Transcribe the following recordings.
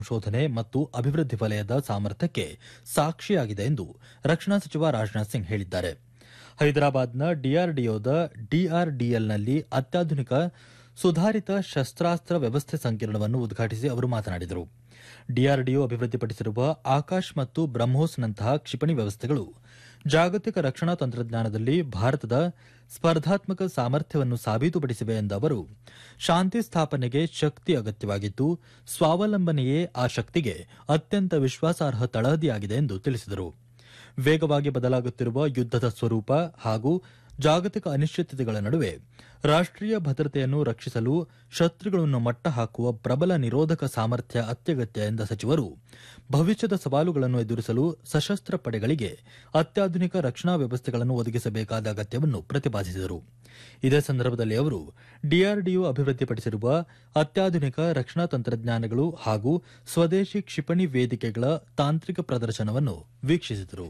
ಸಂಶೋಧನೆ ಮತ್ತು ಅಭಿವೃದ್ಧಿ ವಲಯದ ಸಾಮರ್ಥ್ಯಕ್ಕೆ ಸಾಕ್ಷಿಯಾಗಿದೆ ಎಂದು ರಕ್ಷಣಾ ಸಚಿವ ರಾಜನಾಥ್ ಸಿಂಗ್ ಹೇಳಿದ್ದಾರೆ ಹೈದರಾಬಾದ್ನ ಡಿಆರ್ಡಿಒದ ಡಿಆರ್ಡಿಎಲ್ನಲ್ಲಿ ಅತ್ಯಾಧುನಿಕ ಸುಧಾರಿತ ಶಸ್ತ್ರಾಸ್ತ್ರ ವ್ಯವಸ್ಥೆ ಸಂಕೀರ್ಣವನ್ನು ಉದ್ಘಾಟಿಸಿ ಅವರು ಮಾತನಾಡಿದರು ಡಿಆರ್ಡಿಒ ಅಭಿವೃದ್ಧಿಪಡಿಸಿರುವ ಆಕಾಶ್ ಮತ್ತು ಬ್ರಹ್ಮೋಸ್ನಂತಹ ಕ್ಷಿಪಣಿ ವ್ಯವಸ್ಥೆಗಳು ಜಾಗತಿಕ ರಕ್ಷಣಾ ತಂತ್ರಜ್ಞಾನದಲ್ಲಿ ಭಾರತದ ಸ್ಪರ್ಧಾತ್ಮಕ ಸಾಮರ್ಥ್ಯವನ್ನು ಸಾಬೀತುಪಡಿಸಿವೆ ಎಂದ ಅವರು ಶಾಂತಿ ಸ್ಥಾಪನೆಗೆ ಶಕ್ತಿ ಅಗತ್ಯವಾಗಿದ್ದು ಸ್ವಾವಲಂಬನೆಯೇ ಆ ಶಕ್ತಿಗೆ ಅತ್ಯಂತ ವಿಶ್ವಾಸಾರ್ಹ ತಳಹದಿಯಾಗಿದೆ ಎಂದು ತಿಳಿಸಿದರು ವೇಗವಾಗಿ ಬದಲಾಗುತ್ತಿರುವ ಯುದ್ದದ ಸ್ವರೂಪ ಹಾಗೂ ಜಾಗತಿಕ ಅನಿಶ್ಚಿತತೆಗಳ ನಡುವೆ ರಾಷ್ಟೀಯ ಭದ್ರತೆಯನ್ನು ರಕ್ಷಿಸಲು ಶತ್ರುಗಳನ್ನು ಮಟ್ಟ ಹಾಕುವ ಪ್ರಬಲ ನಿರೋಧಕ ಸಾಮರ್ಥ್ಯ ಅತ್ಯಗತ್ಯ ಎಂದ ಸಚಿವರು ಭವಿಷ್ಯದ ಸವಾಲುಗಳನ್ನು ಎದುರಿಸಲು ಸಶಸ್ತ್ರ ಪಡೆಗಳಿಗೆ ಅತ್ಯಾಧುನಿಕ ರಕ್ಷಣಾ ವ್ಯವಸ್ಥೆಗಳನ್ನು ಒದಗಿಸಬೇಕಾದ ಅಗತ್ಯವನ್ನು ಪ್ರತಿಪಾದಿಸಿದರು ಇದೇ ಸಂದರ್ಭದಲ್ಲಿ ಅವರು ಡಿಆರ್ಡಿಒ ಅಭಿವೃದ್ಧಿಪಡಿಸಿರುವ ಅತ್ಯಾಧುನಿಕ ರಕ್ಷಣಾ ತಂತ್ರಜ್ಞಾನಗಳು ಹಾಗೂ ಸ್ವದೇಶಿ ಕ್ಷಿಪಣಿ ವೇದಿಕೆಗಳ ತಾಂತ್ರಿಕ ಪ್ರದರ್ಶನವನ್ನು ವೀಕ್ಷಿಸಿದರು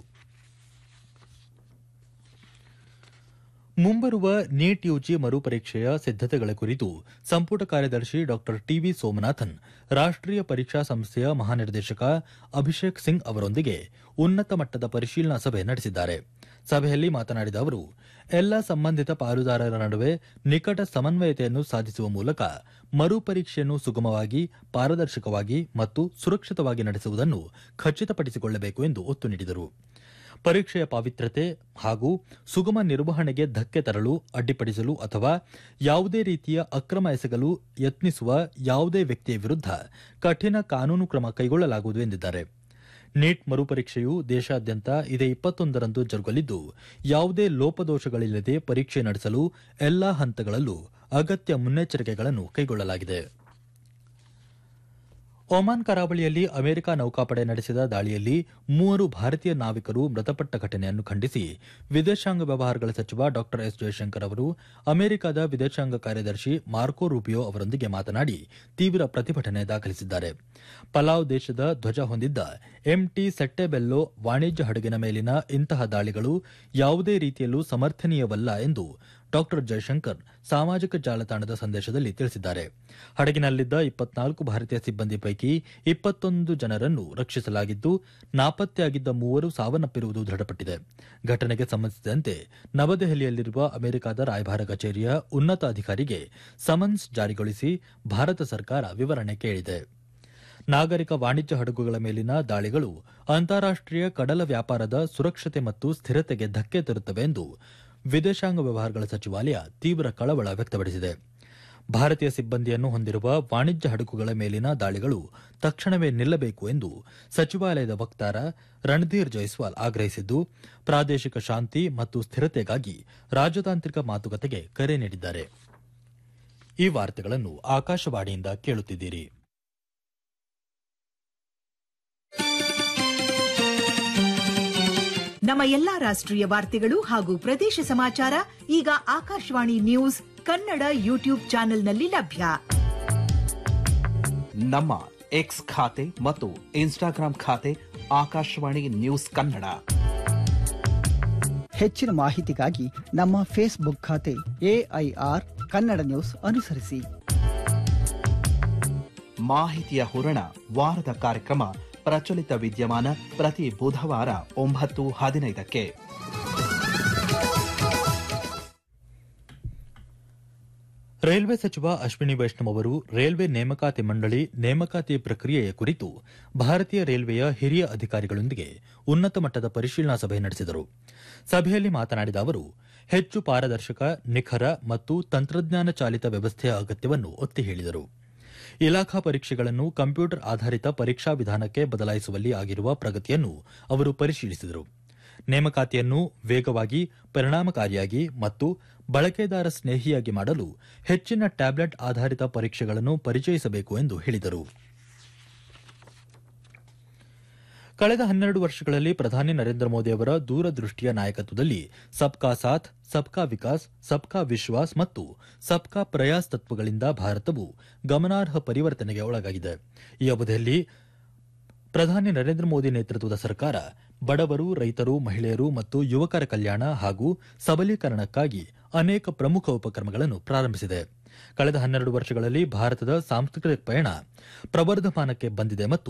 ಮುಂಬರುವ ನೀಟ್ ಯುಜಿ ಮರುಪರೀಕ್ಷೆಯ ಸಿದ್ದತೆಗಳ ಕುರಿತು ಸಂಪುಟ ಕಾರ್ಯದರ್ಶಿ ಡಾ ಟಿವಿ ಸೋಮನಾಥನ್ ರಾಷ್ಟೀಯ ಪರೀಕ್ಷಾ ಸಂಸ್ಥೆಯ ಮಹಾನಿರ್ದೇಶಕ ಅಭಿಷೇಕ್ ಸಿಂಗ್ ಅವರೊಂದಿಗೆ ಉನ್ನತ ಮಟ್ಟದ ಪರಿಶೀಲನಾ ಸಭೆ ನಡೆಸಿದ್ದಾರೆ ಸಭೆಯಲ್ಲಿ ಮಾತನಾಡಿದ ಅವರು ಎಲ್ಲ ಸಂಬಂಧಿತ ಪಾಲುದಾರರ ನಡುವೆ ನಿಕಟ ಸಮನ್ವಯತೆಯನ್ನು ಸಾಧಿಸುವ ಮೂಲಕ ಮರುಪರೀಕ್ಷೆಯನ್ನು ಸುಗಮವಾಗಿ ಪಾರದರ್ಶಕವಾಗಿ ಮತ್ತು ಸುರಕ್ಷಿತವಾಗಿ ನಡೆಸುವುದನ್ನು ಖಚಿತಪಡಿಸಿಕೊಳ್ಳಬೇಕು ಎಂದು ಒತ್ತು ನೀಡಿದರು ಪರೀಕ್ಷೆಯ ಪಾವಿತ್ರ್ಯತೆ ಹಾಗೂ ಸುಗಮ ನಿರ್ವಹಣೆಗೆ ಧಕ್ಕೆ ತರಲು ಅಡ್ಡಿಪಡಿಸಲು ಅಥವಾ ಯಾವುದೇ ರೀತಿಯ ಅಕ್ರಮ ಎಸಗಲು ಯತ್ನಿಸುವ ಯಾವುದೇ ವ್ಯಕ್ತಿಯ ವಿರುದ್ಧ ಕಠಿಣ ಕಾನೂನು ಕ್ರಮ ಕೈಗೊಳ್ಳಲಾಗುವುದು ಎಂದಿದ್ದಾರೆ ನೀಟ್ ಮರುಪರೀಕ್ಷೆಯು ದೇಶಾದ್ಯಂತ ಇದೇ ಇಪ್ಪತ್ತೊಂದರಂದು ಜರುಗಲಿದ್ದು ಯಾವುದೇ ಲೋಪದೋಷಗಳಿಲ್ಲದೆ ಪರೀಕ್ಷೆ ನಡೆಸಲು ಎಲ್ಲಾ ಹಂತಗಳಲ್ಲೂ ಅಗತ್ಯ ಮುನ್ನೆಚ್ಚರಿಕೆಗಳನ್ನು ಕೈಗೊಳ್ಳಲಾಗಿದೆ ಒಮಾನ್ ಕರಾವಳಿಯಲ್ಲಿ ಅಮೆರಿಕ ನೌಕಾಪಡೆ ನಡೆಸಿದ ದಾಳಿಯಲ್ಲಿ ಮೂವರು ಭಾರತೀಯ ನಾವಿಕರು ಮೃತಪಟ್ಟ ಘಟನೆಯನ್ನು ಖಂಡಿಸಿ ವಿದೇಶಾಂಗ ವ್ಯವಹಾರಗಳ ಸಚಿವ ಡಾ ಎಸ್ ಜಯಶಂಕರ್ ಅವರು ಅಮೆರಿಕದ ವಿದೇಶಾಂಗ ಕಾರ್ಯದರ್ಶಿ ಮಾರ್ಕೋ ರೂಬಿಯೋ ಅವರೊಂದಿಗೆ ಮಾತನಾಡಿ ತೀವ್ರ ಪ್ರತಿಭಟನೆ ದಾಖಲಿಸಿದ್ದಾರೆ ಪಲಾವ್ ದೇಶದ ಧ್ವಜ ಹೊಂದಿದ್ದ ಎಂಟಿ ಸೆಟ್ಟೆಬೆಲ್ಲೋ ವಾಣಿಜ್ಯ ಹಡಗಿನ ಮೇಲಿನ ಇಂತಹ ದಾಳಿಗಳು ಯಾವುದೇ ರೀತಿಯಲ್ಲೂ ಸಮರ್ಥನೀಯವಲ್ಲ ಎಂದು ಡಾ ಜಯಶಂಕರ್ ಸಾಮಾಜಿಕ ಜಾಲತಾಣದ ಸಂದೇಶದಲ್ಲಿ ತಿಳಿಸಿದ್ದಾರೆ ಹಡಗಿನಲ್ಲಿದ್ದ ಇಪ್ಪತ್ನಾಲ್ಕು ಭಾರತೀಯ ಸಿಬ್ಬಂದಿ ಪೈಕಿ ಇಪ್ಪತ್ತೊಂದು ಜನರನ್ನು ರಕ್ಷಿಸಲಾಗಿದ್ದು ನಾಪತ್ತೆಯಾಗಿದ್ದ ಮೂವರು ಸಾವನ್ನಪ್ಪಿರುವುದು ದೃಢಪಟ್ಟಿದೆ ಘಟನೆಗೆ ಸಂಬಂಧಿಸಿದಂತೆ ನವದೆಹಲಿಯಲ್ಲಿರುವ ಅಮೆರಿಕದ ರಾಯಭಾರ ಕಚೇರಿಯ ಉನ್ನತ ಅಧಿಕಾರಿಗೆ ಸಮನ್ಸ್ ಜಾರಿಗೊಳಿಸಿ ಭಾರತ ಸರ್ಕಾರ ವಿವರಣೆ ಕೇಳಿದೆ ನಾಗರಿಕ ವಾಣಿಜ್ಯ ಹಡಗುಗಳ ಮೇಲಿನ ದಾಳಿಗಳು ಅಂತಾರಾಷ್ಟೀಯ ಕಡಲ ವ್ಯಾಪಾರದ ಸುರಕ್ಷತೆ ಮತ್ತು ಸ್ಥಿರತೆಗೆ ಧಕ್ಕೆ ತರುತ್ತವೆ ಎಂದು ವಿದೇಶಾಂಗ ವ್ಯವಹಾರಗಳ ಸಚಿವಾಲಯ ತೀವ್ರ ಕಳವಳ ವ್ಯಕ್ತಪಡಿಸಿದೆ ಭಾರತೀಯ ಸಿಬ್ಬಂದಿಯನ್ನು ಹೊಂದಿರುವ ವಾಣಿಜ್ಯ ಹಡಗುಗಳ ಮೇಲಿನ ದಾಳಿಗಳು ತಕ್ಷಣವೇ ನಿಲ್ಲಬೇಕು ಎಂದು ಸಚಿವಾಲಯದ ವಕ್ತಾರ ರಣಧೀರ್ ಜೈಸ್ವಾಲ್ ಆಗ್ರಹಿಸಿದ್ದು ಪ್ರಾದೇಶಿಕ ಶಾಂತಿ ಮತ್ತು ಸ್ಥಿರತೆಗಾಗಿ ರಾಜತಾಂತ್ರಿಕ ಮಾತುಕತೆಗೆ ಕರೆ ನೀಡಿದ್ದಾರೆ ಈ ವಾರ್ತೆಗಳನ್ನು ಆಕಾಶವಾಣಿಯಿಂದ ಕೇಳುತ್ತಿದ್ದೀರಿ ನಮ್ಮ ಎಲ್ಲಾ ರಾಷ್ಟ್ರೀಯ ವಾರ್ತೆಗಳು ಹಾಗೂ ಪ್ರದೇಶ ಸಮಾಚಾರ ಈಗ ಆಕಾಶವಾಣಿ ನ್ಯೂಸ್ ಕನ್ನಡ ಯೂಟ್ಯೂಬ್ ಚಾನೆಲ್ನಲ್ಲಿ ಲಭ್ಯ ನಮ್ಮ ಎಕ್ಸ್ ಖಾತೆ ಮತ್ತು ಇನ್ಸ್ಟಾಗ್ರಾಂ ಖಾತೆ ಆಕಾಶವಾಣಿ ನ್ಯೂಸ್ ಕನ್ನಡ ಹೆಚ್ಚಿನ ಮಾಹಿತಿಗಾಗಿ ನಮ್ಮ ಫೇಸ್ಬುಕ್ ಖಾತೆ ಎಐಆರ್ ಕನ್ನಡ ನ್ಯೂಸ್ ಅನುಸರಿಸಿ ಮಾಹಿತಿಯ ಹೂರಣ ವಾರದ ಕಾರ್ಯಕ್ರಮ ಪ್ರಚಲಿತ ವಿದ್ಯಮಾನ ಪ್ರತಿ ಬುಧವಾರ ಒಂಬತ್ತು ಹದಿನೈದಕ್ಕೆ ರೈಲ್ವೆ ಸಚಿವ ಅಶ್ವಿನಿ ವೈಷ್ಣವ್ ಅವರು ರೈಲ್ವೆ ನೇಮಕಾತಿ ಮಂಡಳಿ ನೇಮಕಾತಿ ಪ್ರಕ್ರಿಯೆಯ ಕುರಿತು ಭಾರತೀಯ ರೈಲ್ವೆಯ ಹಿರಿಯ ಅಧಿಕಾರಿಗಳೊಂದಿಗೆ ಉನ್ನತ ಮಟ್ಟದ ಪರಿಶೀಲನಾ ಸಭೆ ನಡೆಸಿದರು ಸಭೆಯಲ್ಲಿ ಮಾತನಾಡಿದ ಅವರು ಹೆಚ್ಚು ಪಾರದರ್ಶಕ ನಿಖರ ಮತ್ತು ತಂತ್ರಜ್ಞಾನ ಚಾಲಿತ ವ್ಯವಸ್ಥೆಯ ಅಗತ್ಯವನ್ನು ಒತ್ತಿ ಹೇಳಿದರು ಇಲಾಖಾ ಪರೀಕ್ಷೆಗಳನ್ನು ಕಂಪ್ಯೂಟರ್ ಆಧಾರಿತ ಪರೀಕ್ಷಾ ವಿಧಾನಕ್ಕೆ ಬದಲಾಯಿಸುವಲ್ಲಿ ಆಗಿರುವ ಪ್ರಗತಿಯನ್ನು ಅವರು ಪರಿಶೀಲಿಸಿದರು ನೇಮಕಾತಿಯನ್ನು ವೇಗವಾಗಿ ಪರಿಣಾಮಕಾರಿಯಾಗಿ ಮತ್ತು ಬಳಕೆದಾರ ಸ್ನೇಹಿಯಾಗಿ ಮಾಡಲು ಹೆಚ್ಚಿನ ಟ್ಯಾಬ್ಲೆಟ್ ಆಧಾರಿತ ಪರೀಕ್ಷೆಗಳನ್ನು ಪರಿಚಯಿಸಬೇಕು ಎಂದು ಹೇಳಿದರು ಕಳೆದ ಹನ್ನೆರಡು ವರ್ಷಗಳಲ್ಲಿ ಪ್ರಧಾನಿ ನರೇಂದ್ರ ಮೋದಿ ಅವರ ದೂರದೃಷ್ಟಿಯ ನಾಯಕತ್ವದಲ್ಲಿ ಸಬ್ಕಾ ಸಾಥ್ ಸಬ್ಕಾ ವಿಕಾಸ್ ಸಬ್ಕಾ ವಿಶ್ವಾಸ್ ಮತ್ತು ಸಬ್ಕಾ ಪ್ರಯಾಸ್ ತತ್ವಗಳಿಂದ ಭಾರತವು ಗಮನಾರ್ಹ ಪರಿವರ್ತನೆಗೆ ಒಳಗಾಗಿದೆ ಈ ಅವಧಿಯಲ್ಲಿ ಪ್ರಧಾನಿ ನರೇಂದ್ರ ಮೋದಿ ನೇತೃತ್ವದ ಸರ್ಕಾರ ಬಡವರು ರೈತರು ಮಹಿಳೆಯರು ಮತ್ತು ಯುವಕರ ಕಲ್ಯಾಣ ಹಾಗೂ ಸಬಲೀಕರಣಕ್ಕಾಗಿ ಅನೇಕ ಪ್ರಮುಖ ಉಪಕ್ರಮಗಳನ್ನು ಪ್ರಾರಂಭಿಸಿದೆ ಕಳೆದ ಹನ್ನೆರಡು ವರ್ಷಗಳಲ್ಲಿ ಭಾರತದ ಸಾಂಸ್ಕೃತಿಕ ಪಯಣ ಪ್ರವರ್ಧಮಾನಕ್ಕೆ ಬಂದಿದೆ ಮತ್ತು